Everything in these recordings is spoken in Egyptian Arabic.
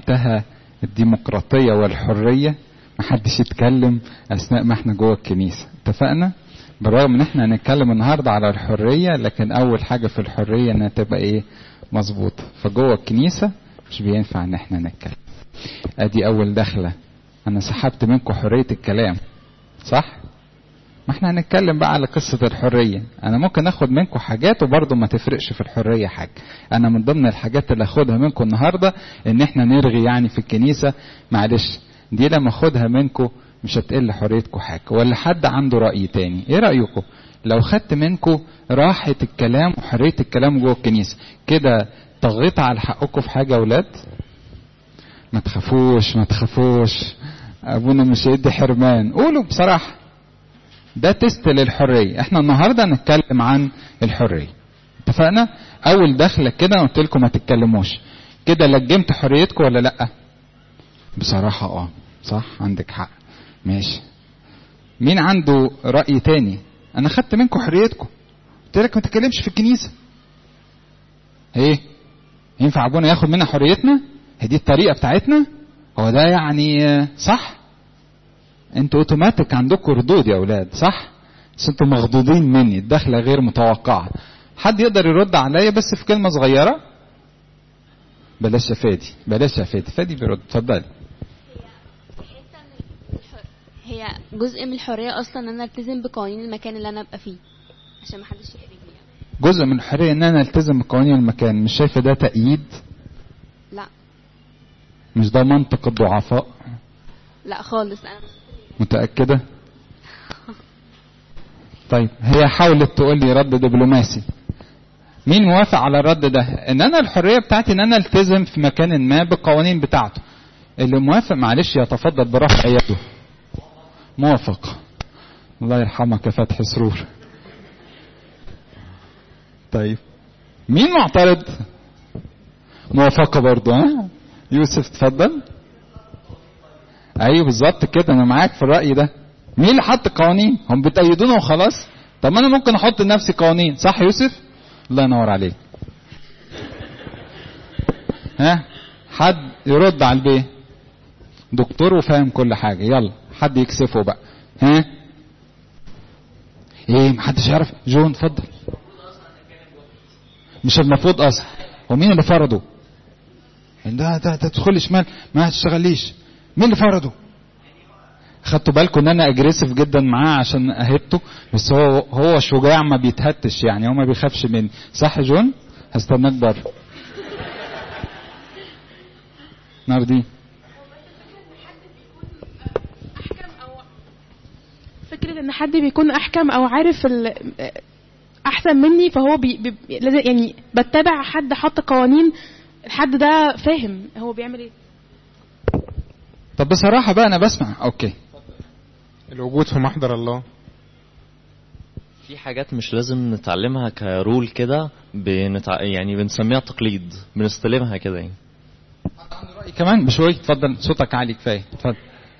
منتهى الديمقراطية والحرية محدش يتكلم أثناء ما احنا جوه الكنيسة اتفقنا؟ بالرغم ان احنا هنتكلم النهارده على الحرية لكن أول حاجة في الحرية انها تبقى ايه؟ مظبوطة فجوه الكنيسة مش بينفع ان احنا نتكلم. ادي أول دخلة أنا سحبت منكم حرية الكلام صح؟ ما احنا هنتكلم بقى على قصة الحرية انا ممكن اخد منكم حاجات وبرضه ما تفرقش في الحرية حاجة انا من ضمن الحاجات اللي اخدها منكم النهاردة ان احنا نرغي يعني في الكنيسة معلش دي لما اخدها منكم مش هتقل حريتكم حاجة ولا حد عنده رأي تاني ايه رأيكم لو خدت منكم راحة الكلام وحرية الكلام جوه الكنيسة كده طغيت على حقكم في حاجة يا ولاد ما تخافوش ما تخافوش ابونا مش هيدي حرمان قولوا بصراحه ده تست للحريه احنا النهارده هنتكلم عن الحريه اتفقنا اول دخله كده قلت لكم ما تتكلموش كده لجمت حريتكم ولا لا بصراحه اه صح عندك حق ماشي مين عنده راي تاني انا خدت منكم حريتكم قلت لك ما تتكلمش في الكنيسه ايه ينفع ابونا ياخد منا حريتنا هي دي الطريقه بتاعتنا هو ده يعني صح انتوا اوتوماتيك عندكم ردود يا اولاد صح بس انتوا مخضوضين مني الدخله غير متوقعه حد يقدر يرد عليا بس في كلمه صغيره بلاش يا فادي بلاش يا فادي فادي بيرد اتفضلي هي جزء من الحريه اصلا ان انا التزم بقوانين المكان اللي انا ابقى فيه عشان ما حدش يحرجني يعني. جزء من الحريه ان انا التزم بقوانين المكان مش شايفه ده تأييد لا مش ده منطق الضعفاء لا خالص انا متأكدة طيب هي حاولت تقول لي رد دبلوماسي مين موافق على الرد ده ان انا الحرية بتاعتي ان انا التزم في مكان ما بالقوانين بتاعته اللي موافق معلش يتفضل برفع يده موافق الله يرحمك يا فتحي سرور طيب مين معترض موافقة برضه ها يوسف تفضل ايوه بالظبط كده انا معاك في الراي ده مين اللي حط قوانين هم بتأيدونا وخلاص طب ما انا ممكن احط لنفسي قوانين صح يوسف الله ينور عليك ها حد يرد على البيه دكتور وفاهم كل حاجه يلا حد يكسفه بقى ها ايه محدش يعرف جون اتفضل مش المفروض اصلا ومين اللي فرضه ده ده تدخلي شمال ما هتشتغليش مين اللي فرضه خدتوا بالكم ان انا اجريسيف جدا معاه عشان اهبته بس هو هو شجاع ما بيتهتش يعني هو ما بيخافش مني صح يا جون هستناك بره ناردين فكرة ان حد بيكون احكم او عارف ال- احسن مني فهو بي بي لازم يعني بتبع حد حط قوانين الحد ده فاهم هو بيعمل ايه طب بصراحه بقى انا بسمع اوكي الوجود في محضر الله في حاجات مش لازم نتعلمها كرول كده بنتع... يعني بنسميها تقليد بنستلمها كده يعني رأي كمان بشوي اتفضل صوتك عالي كفايه اتفضل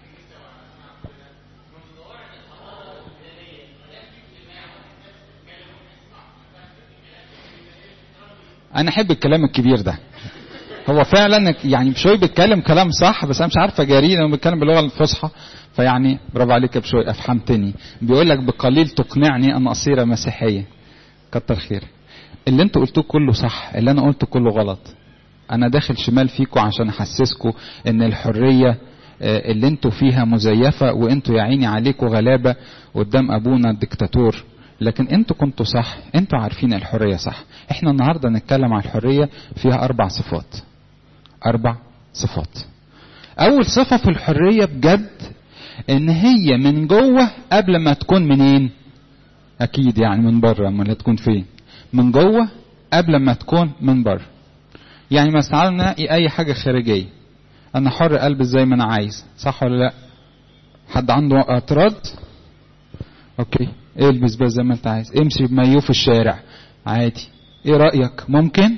انا احب الكلام الكبير ده هو فعلا يعني بشوي بيتكلم كلام صح بس انا مش عارف اجاريه لانه بيتكلم باللغه الفصحى فيعني برافو عليك يا بشوي افهمتني بيقول لك بقليل تقنعني ان اصير مسيحيه كتر خير اللي انتوا قلتوه كله صح اللي انا قلته كله غلط انا داخل شمال فيكم عشان احسسكم ان الحريه آه، اللي انتوا فيها مزيفه وانتوا يا عيني عليكم غلابه قدام ابونا الدكتاتور لكن انتوا كنتوا صح انتوا عارفين الحريه صح احنا النهارده نتكلم عن الحريه فيها اربع صفات اربع صفات اول صفه في الحريه بجد ان هي من جوه قبل ما تكون منين اكيد يعني من بره امال هتكون فين من جوه قبل ما تكون من بره يعني مثلا تعالوا نلاقي اي حاجه خارجيه انا حر البس زي ما انا عايز صح ولا لا حد عنده اعتراض اوكي البس بقى زي ما انت عايز امشي بمايوه في الشارع عادي ايه رايك ممكن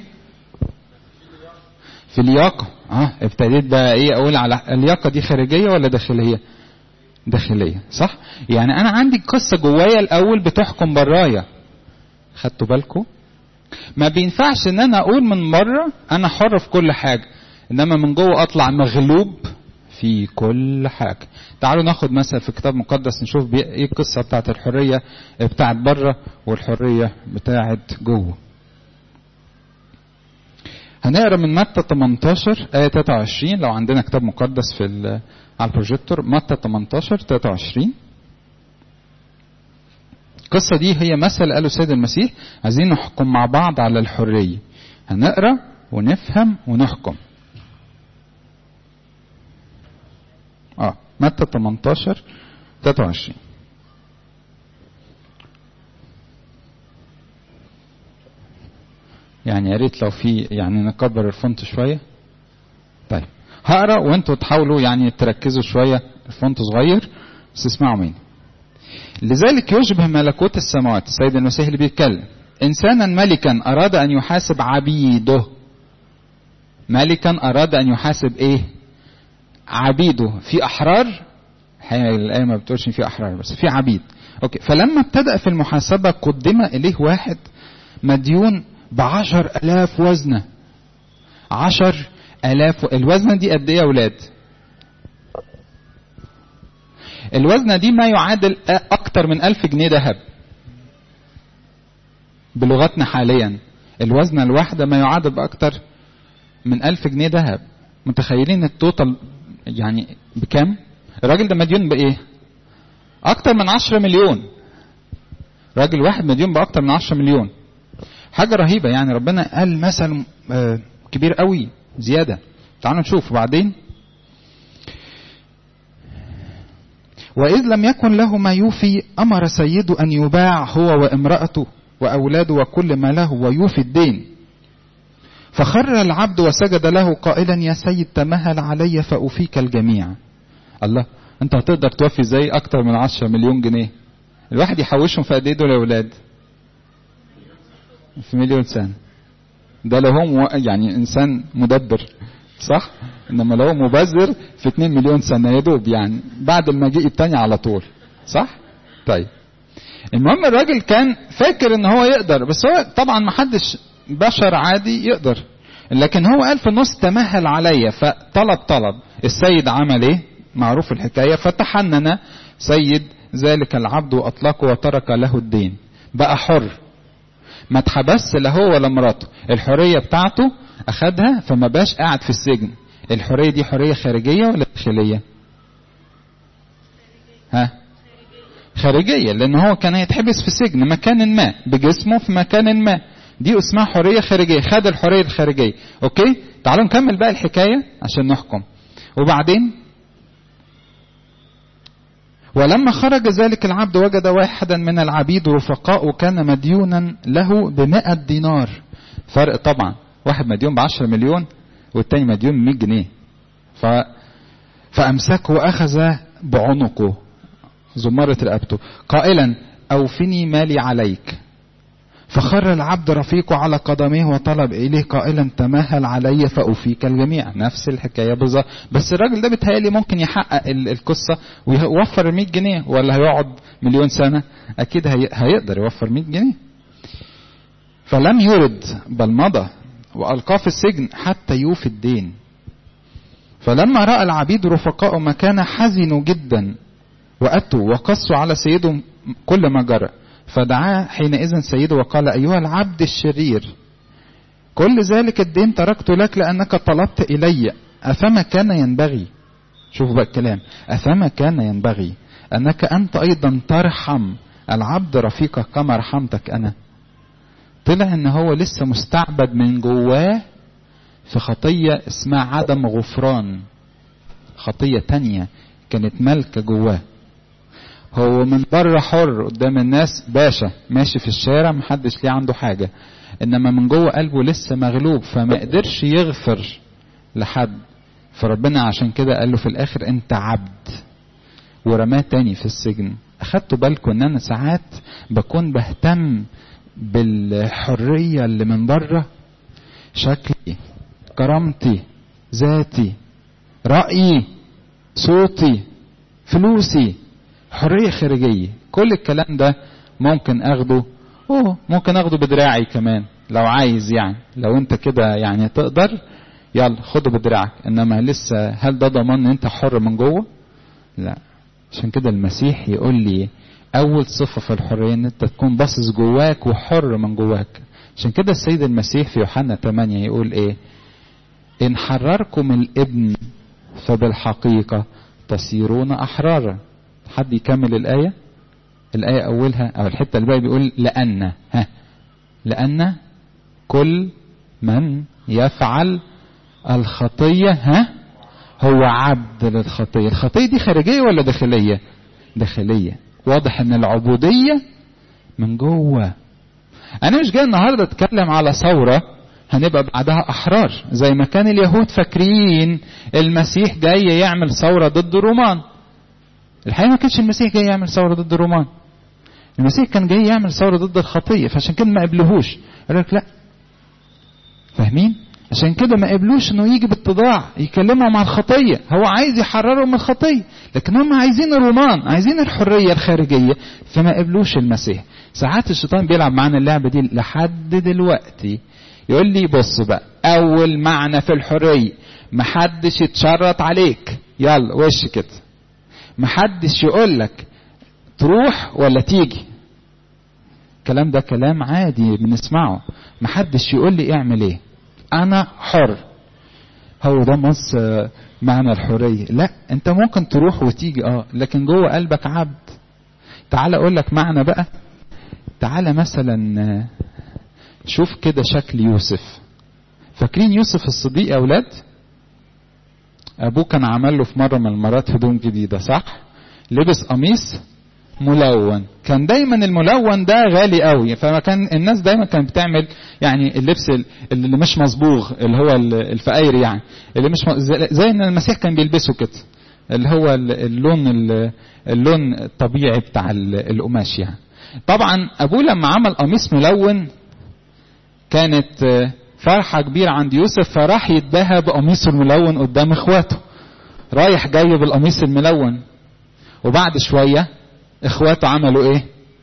في اللياقه اه ابتديت بقى ايه اقول على اللياقه دي خارجيه ولا داخليه داخليه صح يعني انا عندي قصه جوايا الاول بتحكم برايا خدتوا بالكم ما بينفعش ان انا اقول من بره انا حر في كل حاجه انما من جوه اطلع مغلوب في كل حاجه تعالوا ناخد مثلا في الكتاب المقدس نشوف بي- ايه القصه بتاعت الحريه بتاعت بره والحريه بتاعت جوه هنقرا من متى 18 آية 23 لو عندنا كتاب مقدس في ال- على البروجيكتور متى 18 23 القصة دي هي مثل قاله السيد المسيح عايزين نحكم مع بعض على الحرية هنقرا ونفهم ونحكم اه متى 18 23 يعني يا ريت لو في يعني نكبر الفونت شويه طيب هقرا وانتوا تحاولوا يعني تركزوا شويه الفونت صغير بس اسمعوا مني لذلك يشبه ملكوت السماوات السيد المسيح اللي بيتكلم انسانا ملكا اراد ان يحاسب عبيده ملكا اراد ان يحاسب ايه عبيده في احرار الحقيقه الايه ما بتقولش إن في احرار بس في عبيد اوكي فلما ابتدأ في المحاسبة قدم اليه واحد مديون بعشر الاف وزنة عشر الاف الوزنة دي قد ايه يا اولاد الوزنة دي ما يعادل اكتر من الف جنيه ذهب بلغتنا حاليا الوزنة الواحدة ما يعادل باكتر من الف جنيه ذهب متخيلين التوتال يعني بكام الراجل ده مديون بايه اكتر من عشرة مليون راجل واحد مديون باكتر من عشرة مليون حاجة رهيبة يعني ربنا قال مثل آه، كبير قوي زيادة تعالوا نشوف بعدين وإذ لم يكن له ما يوفي أمر سيده أن يباع هو وامرأته وأولاده وكل ما له ويوفي الدين فخر العبد وسجد له قائلا يا سيد تمهل علي فأوفيك الجميع الله انت هتقدر توفي زي اكتر من 10 مليون جنيه الواحد يحوشهم في قد ايه دول يا اولاد في مليون سنه ده لو هو مو- يعني انسان مدبر صح انما لو هو مبذر في 2 مليون سنه يا دوب يعني بعد المجيء التاني على طول صح طيب المهم الراجل كان فاكر ان هو يقدر بس هو طبعا ما حدش بشر عادي يقدر لكن هو قال في النص تمهل عليا فطلب طلب السيد عمل ايه معروف الحكايه فتحنن سيد ذلك العبد واطلقه وترك له الدين بقى حر ما اتحبس لا هو ولا مراته الحريه بتاعته اخدها فما بقاش قاعد في السجن الحريه دي حريه خارجيه ولا داخليه ها خارجية لأن هو كان هيتحبس في سجن مكان ما بجسمه في مكان ما دي اسمها حرية خارجية خد الحرية الخارجية أوكي تعالوا نكمل بقى الحكاية عشان نحكم وبعدين ولما خرج ذلك العبد وجد واحدا من العبيد رفقاء كان مديونا له بمائة دينار فرق طبعا واحد مديون بعشرة مليون والتاني مديون بمية جنيه ف... فأمسكه وأخذ بعنقه زمارة رقبته قائلا أوفني مالي عليك فخر العبد رفيقه على قدميه وطلب إليه قائلا تمهل علي فأوفيك الجميع نفس الحكاية بالظبط بس الراجل ده بيتهيألي ممكن يحقق ال- القصة ويوفر ال 100 جنيه ولا هيقعد مليون سنة أكيد هي... هيقدر يوفر 100 جنيه فلم يرد بل مضى وألقاه في السجن حتى يوفي الدين فلما رأى العبيد رفقاء مكان حزنوا جدا وأتوا وقصوا على سيدهم كل ما جرى فدعاه حينئذ سيده وقال أيها العبد الشرير كل ذلك الدين تركت لك لأنك طلبت إلي أفما كان ينبغي شوفوا بقى الكلام أفما كان ينبغي أنك أنت أيضا ترحم العبد رفيقك كما رحمتك أنا طلع ان هو لسه مستعبد من جواه في خطية اسمها عدم غفران خطية تانية كانت مالكة جواه هو من بره حر قدام الناس باشا ماشي في الشارع محدش ليه عنده حاجة انما من جوه قلبه لسه مغلوب فما قدرش يغفر لحد فربنا عشان كده قال له في الاخر انت عبد ورماه تاني في السجن اخدتوا بالكم ان انا ساعات بكون بهتم بالحرية اللي من بره شكلي كرامتي ذاتي رأيي صوتي فلوسي حرية خارجية كل الكلام ده ممكن اخده اوه ممكن اخده بدراعي كمان لو عايز يعني لو انت كده يعني تقدر يلا خده بدراعك انما لسه هل ده ضمان ان انت حر من جوه لا عشان كده المسيح يقول لي اول صفه في الحريه ان انت تكون باصص جواك وحر من جواك عشان كده السيد المسيح في يوحنا 8 يقول ايه ان حرركم الابن فبالحقيقه تصيرون احرارا حد يكمل الايه الايه اولها او الحته اللي بقى بيقول لان ها لان كل من يفعل الخطيه ها هو عبد للخطيه الخطيه دي خارجيه ولا داخليه داخليه واضح ان العبوديه من جوه انا مش جاي النهارده اتكلم على ثوره هنبقى بعدها احرار زي ما كان اليهود فاكرين المسيح جاي يعمل ثوره ضد الرومان الحقيقه ما كانش المسيح جاي يعمل ثوره ضد الرومان المسيح كان جاي يعمل ثوره ضد الخطيه فعشان كده ما قبلهوش قال لك لا فاهمين عشان كده ما قبلوش انه يجي باتضاع يكلمهم عن الخطيه هو عايز يحررهم من الخطيه لكن هم عايزين الرومان عايزين الحريه الخارجيه فما قبلوش المسيح ساعات الشيطان بيلعب معانا اللعبه دي لحد دلوقتي يقول لي بص بقى اول معنى في الحريه محدش يتشرط عليك يلا وش كده محدش يقول لك تروح ولا تيجي الكلام ده كلام عادي بنسمعه محدش يقول لي اعمل ايه انا حر هو ده نص معنى الحريه لا انت ممكن تروح وتيجي اه لكن جوه قلبك عبد تعال اقول لك معنى بقى تعال مثلا شوف كده شكل يوسف فاكرين يوسف الصديق يا اولاد ابوه كان عمل له في مره من المرات هدوم جديده صح لبس قميص ملون كان دايما الملون ده غالي قوي فما كان الناس دايما كانت بتعمل يعني اللبس اللي مش مصبوغ اللي هو الفقاير يعني اللي مش زي ان المسيح كان بيلبسه كده اللي هو اللون اللون الطبيعي بتاع القماش يعني طبعا ابوه لما عمل قميص ملون كانت فرحه كبيره عند يوسف فراح يتباهى بقميصه الملون قدام اخواته رايح جاي بالقميص الملون وبعد شويه اخواته عملوا ايه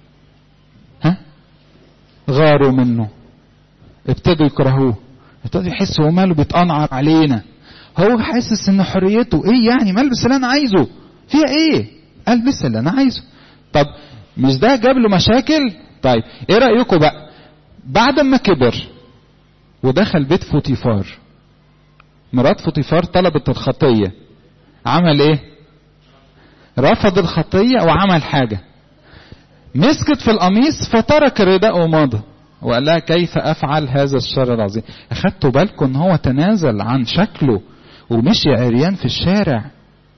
ها غاروا منه ابتدوا يكرهوه ابتدوا يحسوا هو ماله بيتقنعر علينا هو حاسس ان حريته ايه يعني ما البس اللي انا عايزه فيها ايه البس اللي انا عايزه طب مش ده جاب له مشاكل طيب ايه رايكم بقى بعد ما كبر ودخل بيت فوتيفار مرات فوتيفار طلبت الخطيه عمل ايه رفض الخطية وعمل حاجة مسكت في القميص فترك الرداء ومضى وقال لها كيف أفعل هذا الشر العظيم أخدتوا بالكم أن هو تنازل عن شكله ومشي عريان في الشارع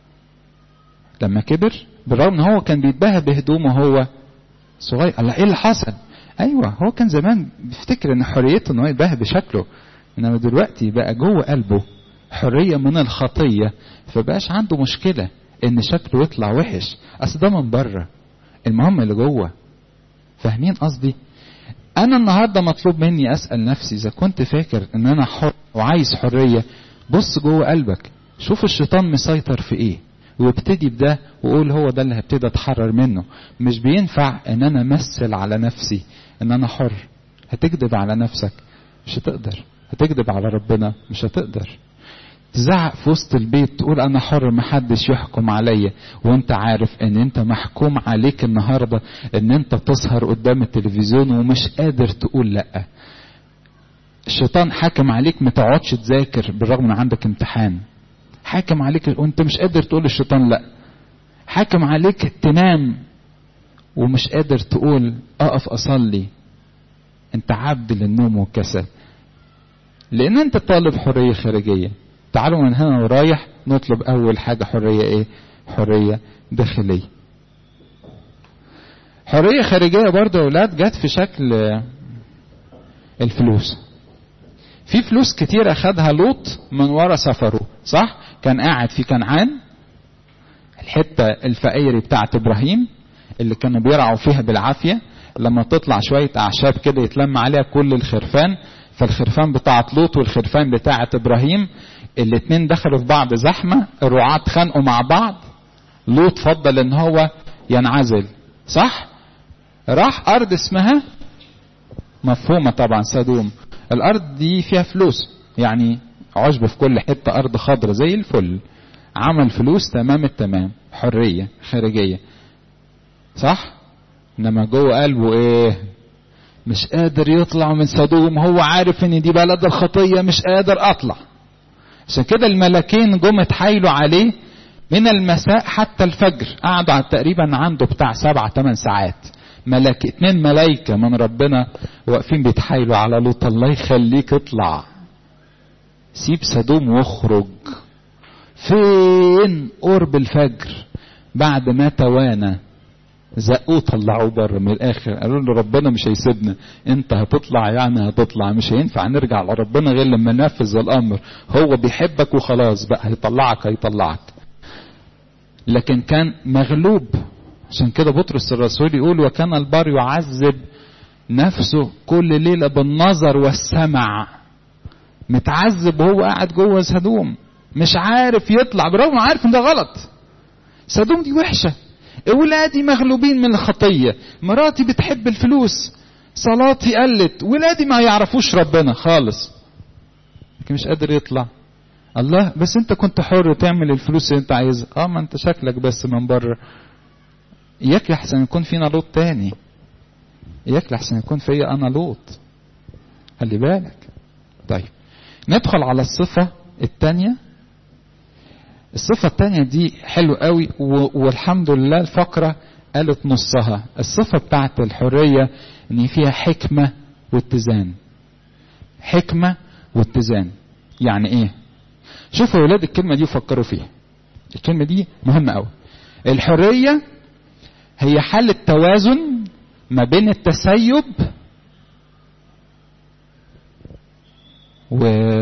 لما كبر بالرغم ان هو كان بيتباهى بهدومه هو صغير الله ايه اللي حصل ايوه هو كان زمان بيفتكر ان حريته ان هو يتباهى بشكله انما دلوقتي بقى جوه قلبه حريه من الخطيه فبقاش عنده مشكله ان شكله يطلع وحش اصل ده من بره المهم اللي جوه فاهمين قصدي انا النهارده مطلوب مني اسال نفسي اذا كنت فاكر ان انا حر وعايز حريه بص جوه قلبك شوف الشيطان مسيطر في ايه وابتدي بده وقول هو ده اللي هبتدي اتحرر منه مش بينفع ان انا امثل على نفسي ان انا حر هتكذب على نفسك مش هتقدر هتكذب على ربنا مش هتقدر تزعق في وسط البيت تقول انا حر محدش يحكم عليا وانت عارف ان انت محكوم عليك النهارده ان انت تسهر قدام التلفزيون ومش قادر تقول لا الشيطان حاكم عليك ما تقعدش تذاكر بالرغم ان عندك امتحان حاكم عليك وانت مش قادر تقول للشيطان لا حاكم عليك تنام ومش قادر تقول اقف اصلي انت عبد للنوم والكسل لان انت طالب حريه خارجيه تعالوا من هنا ورايح نطلب اول حاجه حريه ايه حريه داخليه حريه خارجيه برضه يا اولاد جت في شكل الفلوس في فلوس كتير اخدها لوط من ورا سفره صح كان قاعد في كنعان الحته الفقيري بتاعت ابراهيم اللي كانوا بيرعوا فيها بالعافيه لما تطلع شويه اعشاب كده يتلم عليها كل الخرفان فالخرفان بتاعت لوط والخرفان بتاعت ابراهيم الاتنين دخلوا في بعض زحمه الرعاة اتخانقوا مع بعض لوط فضل ان هو ينعزل صح راح ارض اسمها مفهومه طبعا سدوم الارض دي فيها فلوس يعني عشب في كل حته ارض خضراء زي الفل عمل فلوس تمام التمام حريه خارجيه صح انما جوه قلبه ايه مش قادر يطلع من سدوم هو عارف ان دي بلد الخطيه مش قادر اطلع عشان كده الملكين جم اتحايلوا عليه من المساء حتى الفجر قعدوا تقريبا عنده بتاع سبع ثمان ساعات ملك اتنين ملايكة من ربنا واقفين بيتحايلوا على لوط الله يخليك اطلع سيب سدوم واخرج فين قرب الفجر بعد ما توانى زقوه طلعوه بره من الاخر قالوا له ربنا مش هيسيبنا انت هتطلع يعني هتطلع مش هينفع نرجع لربنا غير لما ننفذ الامر هو بيحبك وخلاص بقى هيطلعك هيطلعك لكن كان مغلوب عشان كده بطرس الرسول يقول وكان البار يعذب نفسه كل ليلة بالنظر والسمع متعذب وهو قاعد جوه سدوم مش عارف يطلع برغم عارف ان ده غلط سدوم دي وحشة ولادي مغلوبين من الخطية مراتي بتحب الفلوس صلاتي قلت ولادي ما يعرفوش ربنا خالص لكن مش قادر يطلع الله بس انت كنت حر تعمل الفلوس اللي انت عايزها اه ما انت شكلك بس من بره اياك لحسن يكون فينا لوط تاني اياك لحسن يكون فيا انا لوط خلي بالك طيب ندخل على الصفة التانية الصفة التانية دي حلو قوي والحمد لله الفقرة قالت نصها الصفة بتاعت الحرية ان فيها حكمة واتزان حكمة واتزان يعني ايه شوفوا يا ولاد الكلمة دي وفكروا فيها الكلمة دي مهمة قوي الحرية هي حالة توازن ما بين التسيب و...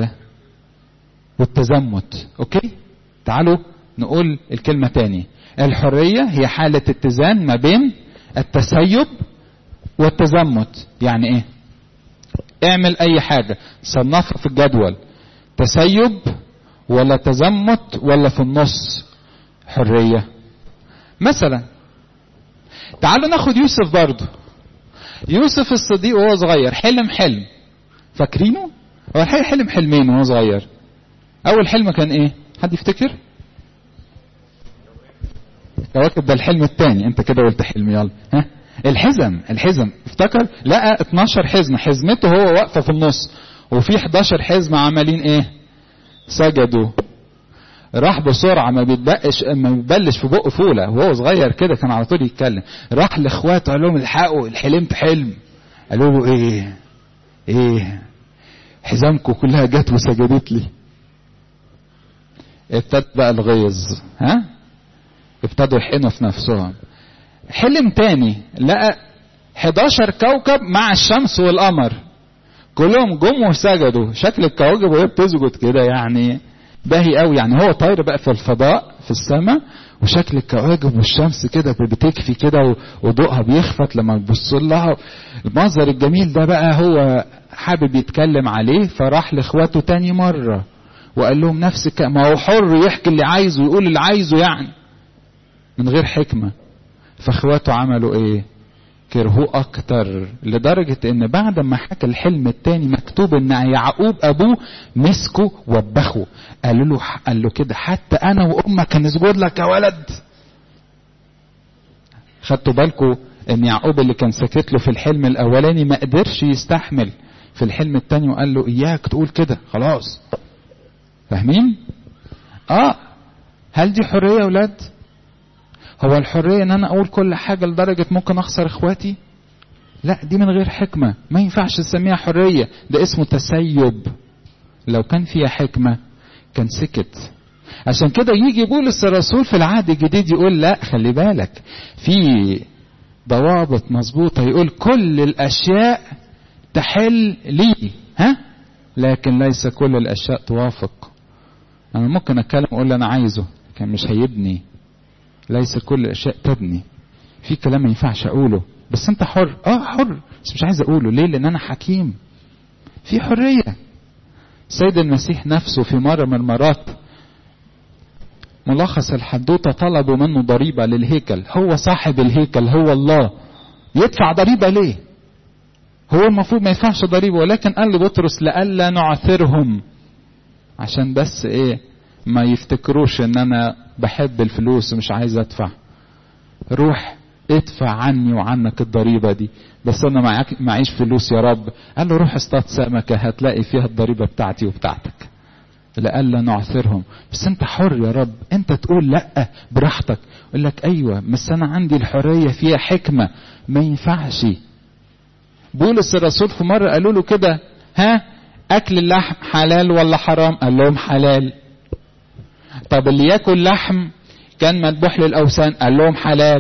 والتزمت اوكي تعالوا نقول الكلمة تاني الحرية هي حالة اتزان ما بين التسيب والتزمت يعني ايه اعمل اي حاجة صنفها في الجدول تسيب ولا تزمت ولا في النص حرية مثلا تعالوا ناخد يوسف برضه يوسف الصديق وهو صغير حلم حلم فاكرينه هو حلم حلمين وهو صغير اول حلم كان ايه حد يفتكر كواكب ده الحلم الثاني انت كده قلت حلم يلا ها الحزم الحزم افتكر لقى 12 حزمه حزمته هو واقفه في النص وفي 11 حزمه عمالين ايه سجدوا راح بسرعه ما بيتبقش ما بيبلش في بقه فوله وهو صغير كده كان على طول يتكلم راح لاخواته قال لهم الحقوا حلمت حلم قالوا له ايه ايه حزامكم كلها جت وسجدت لي ابتدى بقى الغيظ ها ابتدوا يحنوا في نفسهم حلم تاني لقى 11 كوكب مع الشمس والقمر كلهم جم وسجدوا شكل الكواكب وهي بتسجد كده يعني باهي قوي يعني هو طاير بقى في الفضاء في السماء وشكل الكواكب والشمس كده بتكفي كده وضوءها بيخفت لما تبص لها المنظر الجميل ده بقى هو حابب يتكلم عليه فراح لاخواته تاني مره وقال لهم نفس الكلام ما هو حر يحكي اللي عايزه ويقول اللي عايزه يعني من غير حكمه فاخواته عملوا ايه كرهوه اكتر لدرجة ان بعد ما حكى الحلم التاني مكتوب ان يعقوب ابوه مسكه وبخه قال له قال له كده حتى انا وامك هنسجد لك يا ولد خدتوا بالكم ان يعقوب اللي كان ساكت له في الحلم الاولاني ما قدرش يستحمل في الحلم التاني وقال له اياك تقول كده خلاص فاهمين اه هل دي حريه يا ولاد هو الحرية ان انا اقول كل حاجة لدرجة ممكن اخسر اخواتي لا دي من غير حكمة ما ينفعش تسميها حرية ده اسمه تسيب لو كان فيها حكمة كان سكت عشان كده يجي بولس الرسول في العهد الجديد يقول لا خلي بالك في ضوابط مظبوطة يقول كل الاشياء تحل لي ها لكن ليس كل الاشياء توافق انا ممكن اتكلم اقول انا عايزه كان مش هيبني ليس كل الاشياء تبني في كلام ما ينفعش اقوله بس انت حر اه حر بس مش عايز اقوله ليه لان انا حكيم في حريه سيد المسيح نفسه في مره من المرات ملخص الحدوته طلبوا منه ضريبه للهيكل هو صاحب الهيكل هو الله يدفع ضريبه ليه هو المفروض ما يدفعش ضريبه ولكن قال لبطرس لئلا نعثرهم عشان بس ايه ما يفتكروش ان انا بحب الفلوس ومش عايز ادفع روح ادفع عني وعنك الضريبة دي بس انا معاك معيش فلوس يا رب قال له روح اصطاد سمكة هتلاقي فيها الضريبة بتاعتي وبتاعتك لألا نعثرهم بس انت حر يا رب انت تقول لا براحتك يقول لك ايوه بس انا عندي الحرية فيها حكمة ما ينفعش بولس الرسول في مرة قالوا له كده ها اكل اللحم حلال ولا حرام قال لهم حلال طب اللي ياكل لحم كان مذبوح للاوثان قال لهم حلال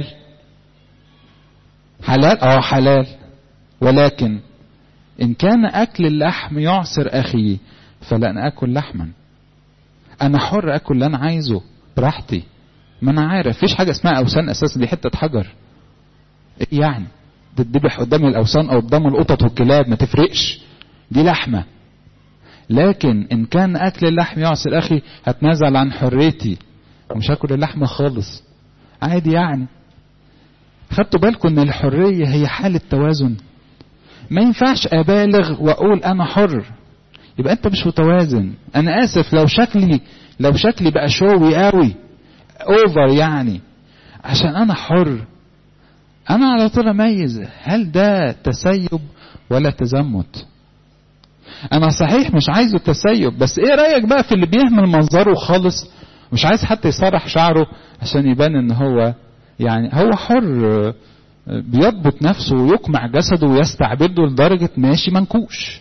حلال اه حلال ولكن ان كان اكل اللحم يعصر اخي فلن اكل لحما انا حر اكل اللي انا عايزه براحتي ما انا عارف فيش حاجه اسمها اوثان اساسا دي حته حجر إيه يعني تتذبح قدام الاوثان او قدام القطط والكلاب ما تفرقش دي لحمه لكن ان كان اكل اللحم يعصر اخي هتنازل عن حريتي ومش هاكل اللحمه خالص عادي يعني خدتوا بالكم ان الحريه هي حاله توازن ما ينفعش ابالغ واقول انا حر يبقى انت مش متوازن انا اسف لو شكلي لو شكلي بقى شوي قوي اوفر يعني عشان انا حر انا على طول اميز هل ده تسيب ولا تزمت انا صحيح مش عايزه تسيب بس ايه رايك بقى في اللي بيهمل منظره خالص مش عايز حتى يسرح شعره عشان يبان ان هو يعني هو حر بيضبط نفسه ويقمع جسده ويستعبده لدرجة ماشي منكوش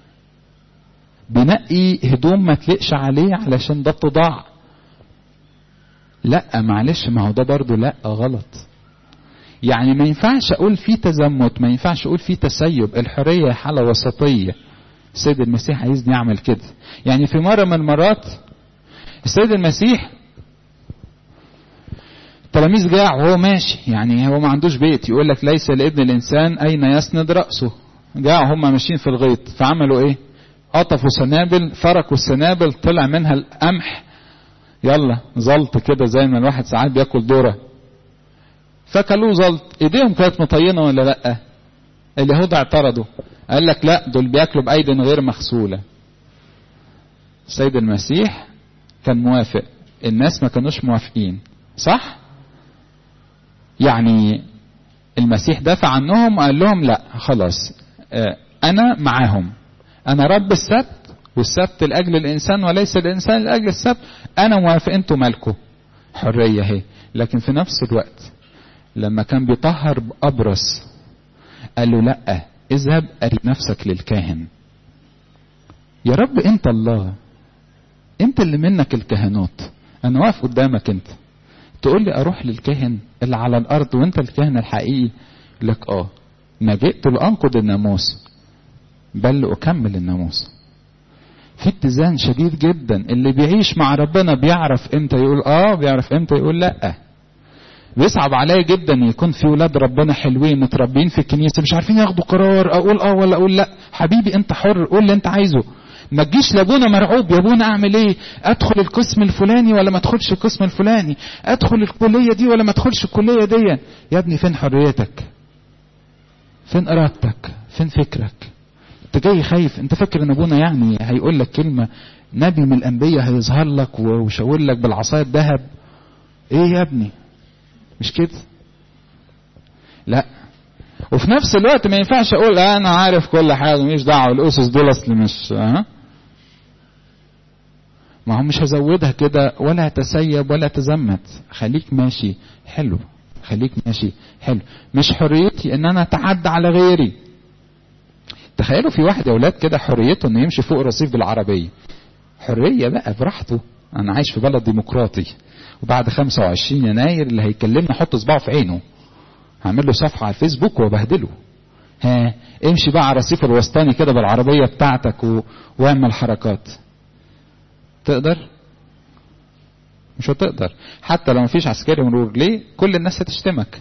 بنقي هدوم ما تلقش عليه علشان ده اتضاع لا معلش ما هو ده برضه لا غلط يعني ما ينفعش اقول فيه تزمت ما ينفعش اقول فيه تسيب الحريه حاله وسطيه السيد المسيح عايزني اعمل كده يعني في مره من المرات السيد المسيح التلاميذ جاع وهو ماشي يعني هو ما عندوش بيت يقول لك ليس لابن الانسان اين يسند راسه جاع هم ماشيين في الغيط فعملوا ايه قطفوا سنابل فركوا السنابل طلع منها القمح يلا زلط كده زي ما الواحد ساعات بياكل ذره فكلوه زلط ايديهم كانت مطينه ولا لا اليهود اعترضوا قال لك لا دول بياكلوا بايد غير مغسوله السيد المسيح كان موافق الناس ما كانوش موافقين صح يعني المسيح دافع عنهم وقال لهم لا خلاص انا معاهم انا رب السبت والسبت لاجل الانسان وليس الانسان لاجل السبت انا موافق انتوا مالكم حريه اهي لكن في نفس الوقت لما كان بيطهر بأبرص قال له لا اذهب أري نفسك للكاهن يا رب انت الله انت اللي منك الكهنوت انا واقف قدامك انت تقول لي اروح للكاهن اللي على الارض وانت الكاهن الحقيقي لك اه ما جئت لانقض الناموس بل لاكمل الناموس في اتزان شديد جدا اللي بيعيش مع ربنا بيعرف امتى يقول اه بيعرف امتى يقول لا بيصعب عليا جدا يكون في ولاد ربنا حلوين متربيين في الكنيسه مش عارفين ياخدوا قرار اقول اه ولا اقول لا حبيبي انت حر قول اللي انت عايزه ما تجيش لابونا مرعوب يا ابونا اعمل ايه ادخل القسم الفلاني ولا ما ادخلش القسم الفلاني ادخل الكليه دي ولا ما ادخلش الكليه دي يا ابني فين حريتك فين ارادتك فين فكرك انت جاي خايف انت فاكر ان ابونا يعني هيقول لك كلمه نبي من الانبياء هيظهر لك ويشاور لك بالعصايه الذهب ايه يا ابني مش كده لا وفي نفس الوقت ما ينفعش اقول آه انا عارف كل حاجه ماليش دعوه الاسس دول اصل مش ها ما هو مش هزودها كده ولا هتسيب ولا تزمت خليك ماشي حلو خليك ماشي حلو مش حريتي ان انا اتعدى على غيري تخيلوا في واحد يا اولاد كده حريته انه يمشي فوق الرصيف بالعربيه حريه بقى براحته انا عايش في بلد ديمقراطي وبعد 25 يناير اللي هيكلمني احط صباعه في عينه هعمل له صفحه على الفيسبوك وابهدله ها امشي بقى على الرصيف الوسطاني كده بالعربيه بتاعتك و... واعمل حركات تقدر مش هتقدر حتى لو مفيش عسكري مرور ليه كل الناس هتشتمك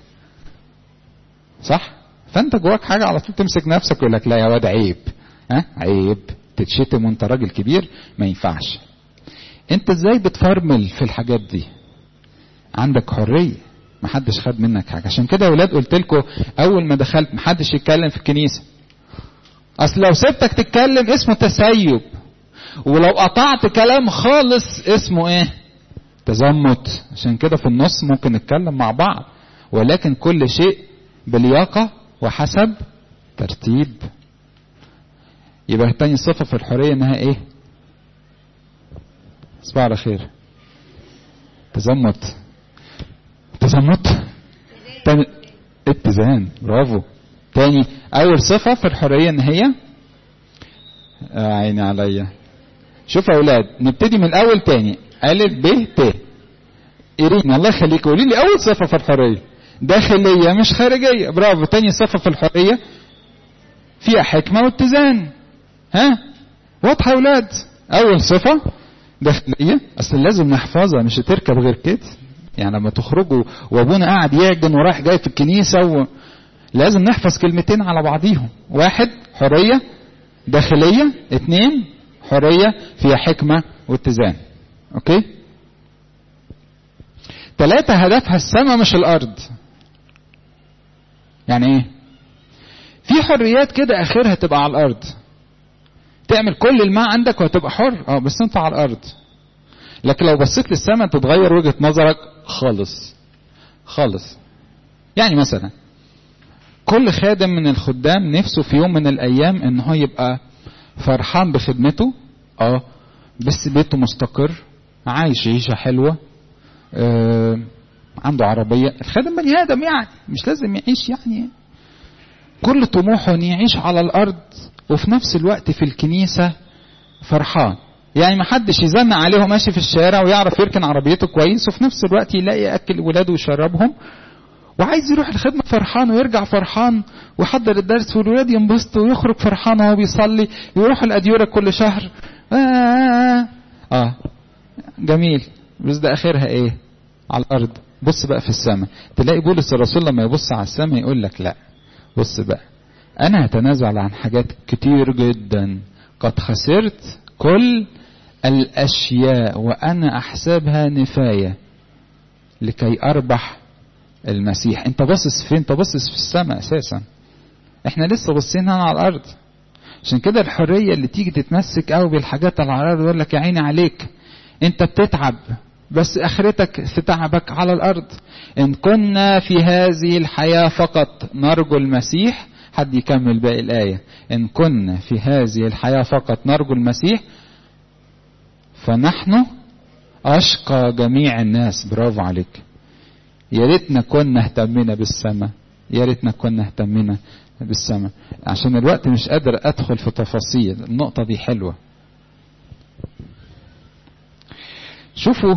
صح فانت جواك حاجه على طول تمسك نفسك ويقول لك لا يا واد عيب ها عيب تتشتم وانت راجل كبير ما ينفعش انت ازاي بتفرمل في الحاجات دي عندك حريه محدش خد منك حاجه عشان كده يا ولاد قلت لكم اول ما دخلت محدش يتكلم في الكنيسه اصل لو سبتك تتكلم اسمه تسيب ولو قطعت كلام خالص اسمه ايه تزمت عشان كده في النص ممكن نتكلم مع بعض ولكن كل شيء بلياقة وحسب ترتيب يبقى تاني صفة في الحرية انها ايه صباح على خير تزمت تزمت تاني اتزان برافو تاني اول صفة في الحرية ان هي آه عيني عليا شوف يا اولاد نبتدي من الاول تاني الف ب ت ايرين الله يخليك قولي لي اول صفة في الحرية داخلية مش خارجية برافو تاني صفة في الحرية فيها حكمة واتزان ها واضحة يا اولاد اول صفة داخلية اصل لازم نحفظها مش هتركب غير كده يعني لما تخرجوا وابونا قاعد يعجن ورايح جاي في الكنيسة و... لازم نحفظ كلمتين على بعضيهم واحد حرية داخلية اتنين حرية فيها حكمة واتزان اوكي ثلاثة هدفها السماء مش الارض يعني ايه في حريات كده اخرها تبقى على الارض تعمل كل الماء عندك وهتبقى حر اه بس انت على الارض لكن لو بصيت للسماء تتغير وجهة نظرك خالص خالص يعني مثلا كل خادم من الخدام نفسه في يوم من الايام ان هو يبقى فرحان بخدمته اه بس بيته مستقر عايش عيشة حلوة آه عنده عربية الخادم بني آدم يعني مش لازم يعيش يعني كل طموحه ان يعيش على الارض وفي نفس الوقت في الكنيسة فرحان يعني ما حدش يزن عليه ماشي في الشارع ويعرف يركن عربيته كويس وفي نفس الوقت يلاقي ياكل ولاده ويشربهم وعايز يروح الخدمة فرحان ويرجع فرحان ويحضر الدرس والولاد ينبسطوا ويخرج فرحان وهو بيصلي يروح الأديرة كل شهر آه, آه, آه, آه جميل بس ده آخرها إيه؟ على الأرض بص بقى في السماء تلاقي بولس الرسول لما يبص على السماء يقول لك لا بص بقى أنا هتنازل عن حاجات كتير جدا قد خسرت كل الأشياء وأنا أحسبها نفاية لكي أربح المسيح انت باصص فين انت باصص في السماء اساسا احنا لسه باصين هنا على الارض عشان كده الحريه اللي تيجي تتمسك قوي بالحاجات اللي على الارض يقول لك يا عيني عليك انت بتتعب بس اخرتك في تعبك على الارض ان كنا في هذه الحياه فقط نرجو المسيح حد يكمل باقي الايه ان كنا في هذه الحياه فقط نرجو المسيح فنحن اشقى جميع الناس برافو عليك يا ريتنا كنا اهتمينا بالسماء يا ريتنا كنا اهتمينا بالسماء عشان الوقت مش قادر ادخل في تفاصيل النقطة دي حلوة شوفوا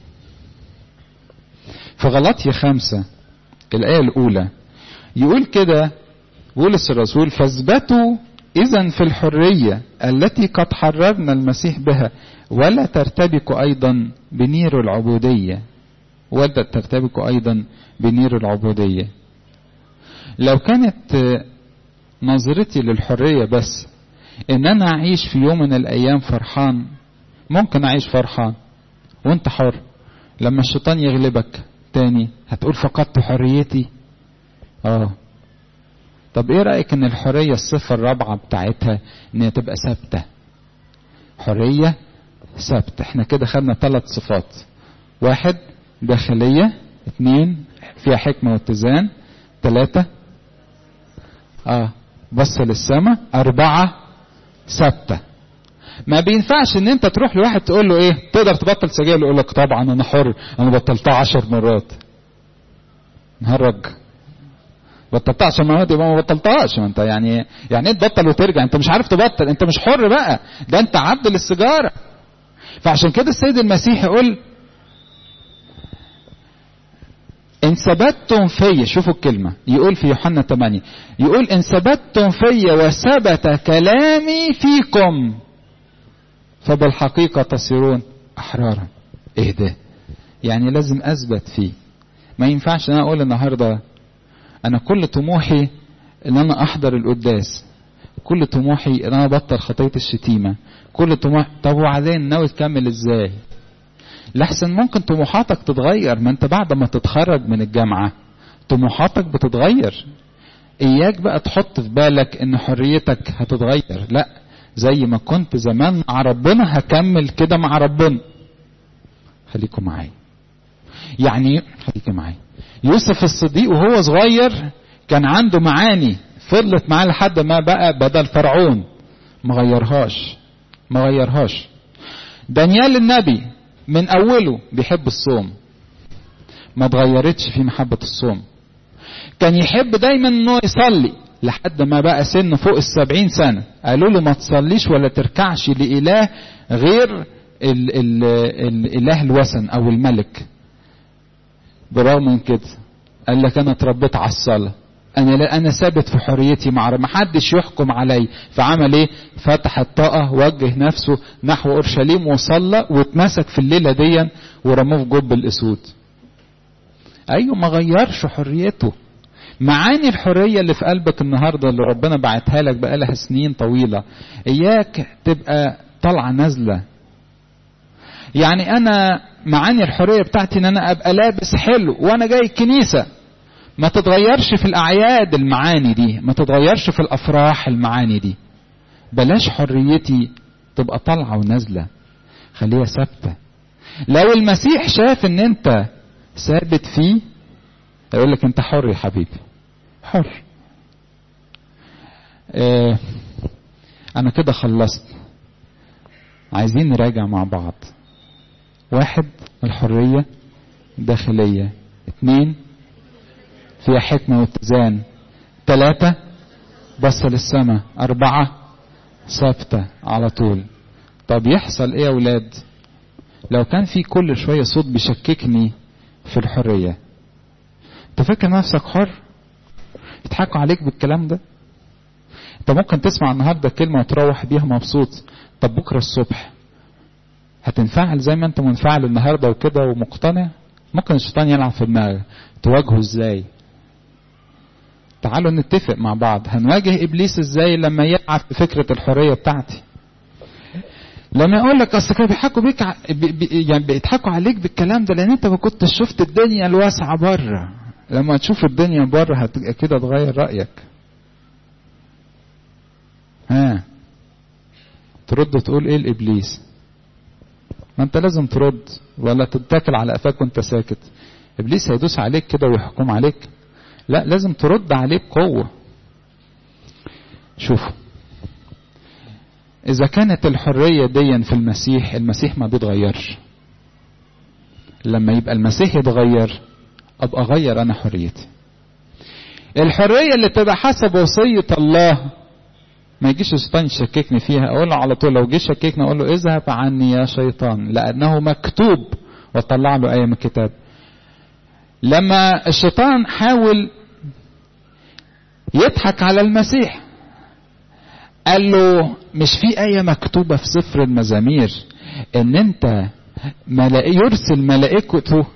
في غلطية خمسة الآية الأولى يقول كده بولس الرسول فاثبتوا إذا في الحرية التي قد حررنا المسيح بها ولا ترتبكوا أيضا بنير العبودية ولا ترتبكوا أيضا بنير العبودية لو كانت نظرتي للحرية بس إن أنا أعيش في يوم من الأيام فرحان ممكن أعيش فرحان وأنت حر لما الشيطان يغلبك تاني هتقول فقدت حريتي اه طب ايه رأيك ان الحرية الصفة الرابعة بتاعتها ان هي تبقى ثابتة حرية ثابتة احنا كده خدنا ثلاث صفات واحد داخلية اثنين فيها حكمة واتزان ثلاثة اه بص للسماء أربعة ثابتة ما بينفعش ان انت تروح لواحد تقول له ايه تقدر تبطل سجاير يقول لك طبعا انا حر انا بطلتها عشر مرات نهرج بطلتها عشان مرات يبقى ما بطلتهاش ما انت يعني يعني ايه تبطل وترجع انت مش عارف تبطل انت مش حر بقى ده انت عبد للسيجاره فعشان كده السيد المسيح يقول إن ثبتتم في شوفوا الكلمة يقول في يوحنا 8 يقول إن ثبتتم في وثبت كلامي فيكم فبالحقيقة تصيرون أحرارا إيه ده يعني لازم أثبت فيه ما ينفعش أنا أقول النهاردة أنا كل طموحي إن أنا أحضر القداس كل طموحي إن أنا أبطل خطية الشتيمة كل طموح طب وبعدين ناوي تكمل إزاي لحسن ممكن طموحاتك تتغير ما انت بعد ما تتخرج من الجامعة طموحاتك بتتغير اياك بقى تحط في بالك ان حريتك هتتغير لا زي ما كنت زمان مع ربنا هكمل كده مع ربنا خليكم معايا يعني خليكم معايا يوسف الصديق وهو صغير كان عنده معاني فضلت معاه لحد ما بقى بدل فرعون ما غيرهاش ما غيرهاش دانيال النبي من اوله بيحب الصوم ما اتغيرتش في محبة الصوم كان يحب دايما انه يصلي لحد ما بقى سنه فوق السبعين سنة قالوا له ما تصليش ولا تركعش لإله غير ال ال الإله الوثن أو الملك برغم من كده قال لك أنا اتربيت على الصلاة أنا لا أنا ثابت في حريتي مع ما حدش يحكم علي فعمل إيه؟ فتح الطاقة وجه نفسه نحو أورشليم وصلى واتمسك في الليلة دي ورموه في جب الأسود أيوه ما غيرش حريته معاني الحرية اللي في قلبك النهاردة اللي ربنا بعتها لك بقالها سنين طويلة إياك تبقى طالعة نازلة يعني أنا معاني الحرية بتاعتي إن أنا أبقى لابس حلو وأنا جاي الكنيسة ما تتغيرش في الأعياد المعاني دي ما تتغيرش في الأفراح المعاني دي بلاش حريتي تبقى طالعة ونازلة خليها ثابتة لو المسيح شاف ان انت ثابت فيه يقول لك انت حر يا حبيبي حر اه انا كده خلصت عايزين نراجع مع بعض واحد الحرية داخلية اتنين فيها حكمة واتزان ثلاثة بص للسماء أربعة ثابتة على طول طب يحصل ايه يا ولاد لو كان في كل شوية صوت بيشككني في الحرية انت فاكر نفسك حر يضحكوا عليك بالكلام ده انت ممكن تسمع النهارده كلمة وتروح بيها مبسوط طب بكرة الصبح هتنفعل زي ما انت منفعل النهارده وكده ومقتنع ممكن الشيطان يلعب في دماغك تواجهه ازاي تعالوا نتفق مع بعض هنواجه ابليس ازاي لما يلعب في فكره الحريه بتاعتي لما يقول لك اصل كانوا بيضحكوا بيك ع... بي... بي... يعني بيضحكوا عليك بالكلام ده لان انت ما كنتش شفت الدنيا الواسعه بره لما تشوف الدنيا بره هت... كده تغير رايك ها ترد تقول ايه لابليس ما انت لازم ترد ولا تتكل على قفاك وانت ساكت ابليس هيدوس عليك كده ويحكم عليك لا لازم ترد عليه بقوه شوفوا إذا كانت الحرية دي في المسيح المسيح ما بيتغيرش لما يبقى المسيح يتغير أبقى أغير أنا حريتي الحرية اللي تبقى حسب وصية الله ما يجيش الشيطان يشككني فيها أقول له على طول لو جه شككني أقول له اذهب عني يا شيطان لأنه مكتوب وطلع له آية من الكتاب لما الشيطان حاول يضحك على المسيح قال له مش في آية مكتوبة في سفر المزامير إن أنت يرسل ملائكته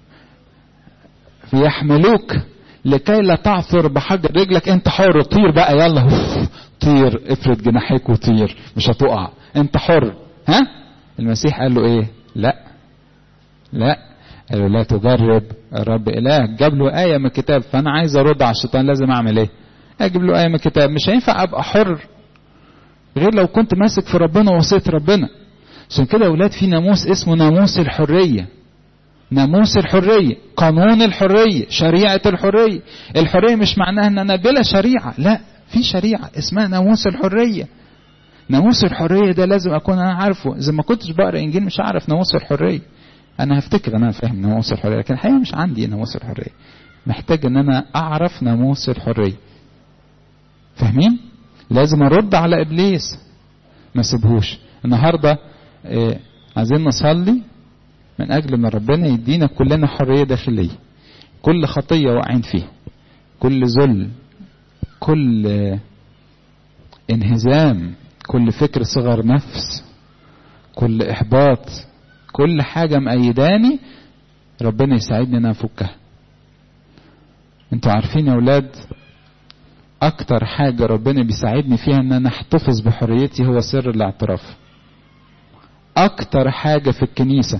يحملوك لكي لا تعثر بحجر رجلك أنت حر طير بقى يلا طير افرد جناحيك وطير مش هتقع أنت حر ها المسيح قال له إيه لا لا قال له لا تجرب الرب إله جاب له آية من الكتاب فأنا عايز أرد على الشيطان لازم أعمل إيه أجيب له آية من الكتاب مش هينفع أبقى حر غير لو كنت ماسك في ربنا ووصية ربنا عشان كده يا اولاد في ناموس اسمه ناموس الحرية ناموس الحرية قانون الحرية شريعة الحرية الحرية مش معناها ان انا بلا شريعة لا في شريعة اسمها ناموس الحرية ناموس الحرية ده لازم اكون انا عارفه اذا ما كنتش بقرا انجيل مش هعرف ناموس الحرية انا هفتكر انا فاهم ناموس الحرية لكن الحقيقة مش عندي ناموس الحرية محتاج ان انا اعرف ناموس الحرية فاهمين؟ لازم ارد على ابليس ما سيبهوش النهارده آه عايزين نصلي من اجل ان ربنا يدينا كلنا حريه داخليه كل خطيه واقعين فيها كل ذل كل آه انهزام كل فكر صغر نفس كل احباط كل حاجه مأيداني ربنا يساعدني ان افكها انتوا عارفين يا اولاد اكتر حاجة ربنا بيساعدني فيها ان انا احتفظ بحريتي هو سر الاعتراف اكتر حاجة في الكنيسة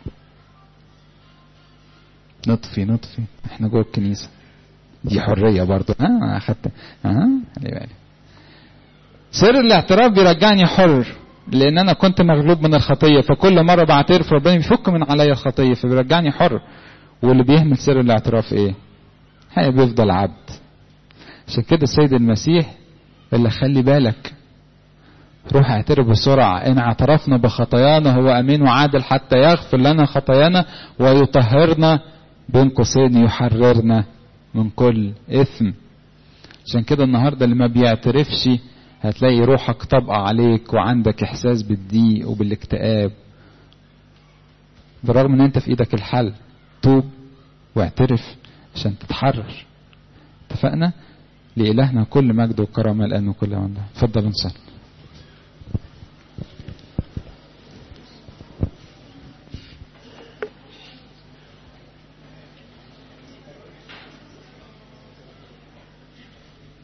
نطفي نطفي احنا جوه الكنيسة دي حرية برضو ها اخدت ها خلي بالك سر الاعتراف بيرجعني حر لان انا كنت مغلوب من الخطيه فكل مره بعترف ربنا بيفك من عليا الخطيه فبيرجعني حر واللي بيهمل سر الاعتراف ايه هي بيفضل عبد عشان كده السيد المسيح اللي خلي بالك روح اعترف بسرعة إن اعترفنا بخطايانا هو أمين وعادل حتى يغفر لنا خطايانا ويطهرنا بين قوسين يحررنا من كل إثم عشان كده النهاردة اللي ما بيعترفش هتلاقي روحك طبقة عليك وعندك إحساس بالضيق وبالاكتئاب بالرغم إن أنت في إيدك الحل توب واعترف عشان تتحرر اتفقنا لإلهنا كل مجد وكرامة الآن وكل من اتفضل نصلي